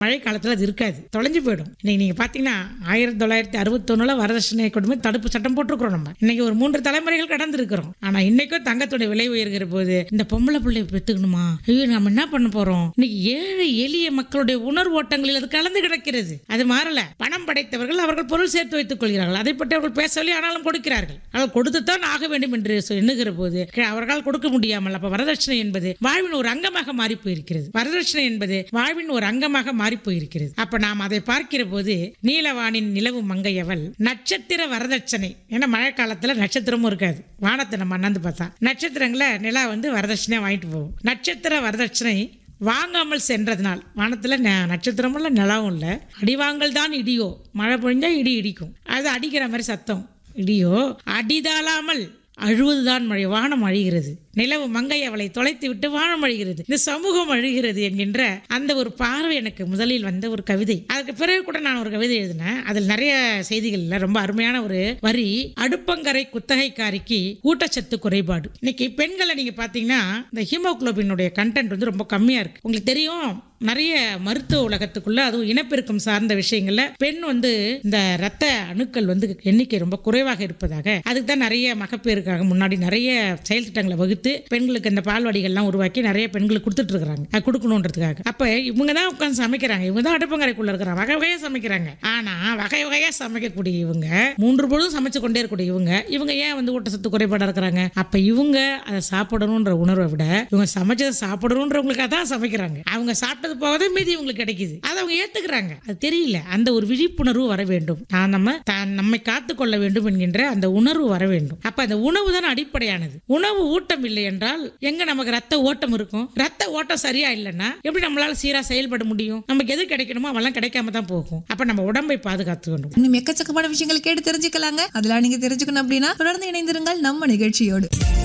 மழை காலத்துல அது இருக்காது தொலைஞ்சு போயிடும் இன்னைக்கு நீங்க பாத்தீங்கன்னா ஆயிரத்தி தொள்ளாயிரத்தி அறுபத்தொன்னுல வரதட்சணை கொடுமை தடுப்பு சட்டம் போட்டிருக்கிறோம் நம்ம இன்னைக்கு ஒரு மூன்று தலைமுறைகள் கடந்து இருக்கிறோம் ஆனா இன்னைக்கும் தங்கத்துடைய விலை உயர்கிற போது இந்த பொம்பளை பிள்ளை பெத்துக்கணுமா ஐயோ நம்ம என்ன பண்ண போறோம் இன்னைக்கு ஏழை எளிய மக்களுடைய உணர்வு ஓட்டங்களில் அது கலந்து கிடக்கிறது அது மாறல பணம் படைத்தவர்கள் அவர்கள் பொருள் சேர்த்து வைத்துக் கொள்கிறார்கள் அதை பற்றி அவர்கள் பேசவில்லை ஆனாலும் கொடுக்கிறார்கள் அவர்கள் கொடுத்துத்தான் ஆக வேண்டும் என்று சொ- எண்ணுகிற போது க- அவர்களால் கொடுக்க முடியாமல் அப்ப வரதட்சணை என்பது வாழ்வின் ஒரு அங்கமாக மாறி போயிருக்கிறது வரதட்சணை என்பது வாழ்வின் ஒரு அங்கமாக மாறி போயிருக்கிறது அப்ப நாம் அதை பார்க்கிற போது நீலவானின் நிலவு மங்கையவள் நட்சத்திர வரதட்சணை ஏன்னா மழை காலத்துல நட்சத்திரமும் இருக்காது வானத்தை நம்ம அண்ணாந்து பார்த்தா நட்சத்திரங்களை நிலா வந்து வரதட்சணையா வாங்கிட்டு போகும் நட்சத்திர வரதட்சணை வாங்காமல் சென்றதுனால் வானத்துல ந- நட்சத்திரமும் இல்லை நிலாவும் இல்லை அடிவாங்கல் தான் இடியோ மழை பொழிஞ்சா இடி இடிக்கும் அது அடிக்கிற மாதிரி சத்தம் இடியோ அடிதாளாமல் அழுவதுதான் மழை வானம் அழிகிறது நிலவு மங்கை அவளை தொலைத்து விட்டு வானம் அழிகிறது இந்த சமூகம் அழுகிறது என்கின்ற அந்த ஒரு பார்வை எனக்கு முதலில் வந்த ஒரு கவிதை அதுக்கு பிறகு கூட நான் ஒரு கவிதை எழுதினேன் அதில் நிறைய செய்திகள் இல்ல ரொம்ப அருமையான ஒரு வரி அடுப்பங்கரை குத்தகைக்காரிக்கு ஊட்டச்சத்து குறைபாடு இன்னைக்கு பெண்களை நீங்க பாத்தீங்கன்னா இந்த ஹீமோகுளோபினுடைய கண்டென்ட் வந்து ரொம்ப கம்மியா இருக்கு உங்களுக்கு தெரியும் நிறைய மருத்துவ உலகத்துக்குள்ள அதுவும் இனப்பெருக்கம் சார்ந்த விஷயங்கள்ல பெண் வந்து இந்த ரத்த அணுக்கள் வந்து எண்ணிக்கை ரொம்ப குறைவாக இருப்பதாக அதுக்கு தான் நிறைய மகப்பேருக்காக முன்னாடி நிறைய செயல் திட்டங்களை வகுத்து பெண்களுக்கு இந்த பால்வாடிகள்லாம் உருவாக்கி நிறைய பெண்களுக்கு கொடுத்துட்டு இருக்காங்க அது கொடுக்கணுன்றதுக்காக அப்ப இவங்க தான் உட்காந்து சமைக்கிறாங்க இவங்க தான் அடுப்பங்கரைக்குள்ள இருக்கிறாங்க வகை வகையா சமைக்கிறாங்க ஆனா வகை வகையா சமைக்கக்கூடிய இவங்க மூன்று பொழுதும் சமைச்சு கொண்டே இருக்கக்கூடிய இவங்க இவங்க ஏன் வந்து ஊட்டச்சத்து குறைபாடா இருக்கிறாங்க அப்ப இவங்க அதை சாப்பிடணுன்ற உணர்வை விட இவங்க சமைச்சதை சாப்பிடணுன்றவங்களுக்காக தான் சமைக்கிறாங்க அவங்க சாப்பிட்டது போகவே மீதி இவங்களுக்கு கிடைக்குது அதை அவங்க ஏத்துக்கிறாங்க அது தெரியல அந்த ஒரு விழிப்புணர்வு வர வேண்டும் நான் நம்ம தான் நம்மை காத்து கொள்ள வேண்டும் என்கின்ற அந்த உணர்வு வர வேண்டும் அப்ப அந்த உணவு தான் அடிப்படையானது உணவு ஊட்டம் இல்லை என்றால் எங்க நமக்கு ரத்த ஓட்டம் இருக்கும் ரத்த ஓட்டம் சரியா இல்லைன்னா எப்படி நம்மளால சீரா செயல்பட முடியும் நமக்கு எது கிடைக்கணுமோ அவெல்லாம் கிடைக்காம தான் போகும் அப்ப நம்ம உடம்பை பாதுகாத்து வேண்டும் இன்னும் எக்கச்சக்கமான விஷயங்கள் கேட்டு தெரிஞ்சுக்கலாங்க அதெல்லாம் நீங்க தெரிஞ்சுக்கணும் அப்படின்னா தொடர்ந்து இணைந்திருங்கள் நம்ம நிகழ்ச்சியோடு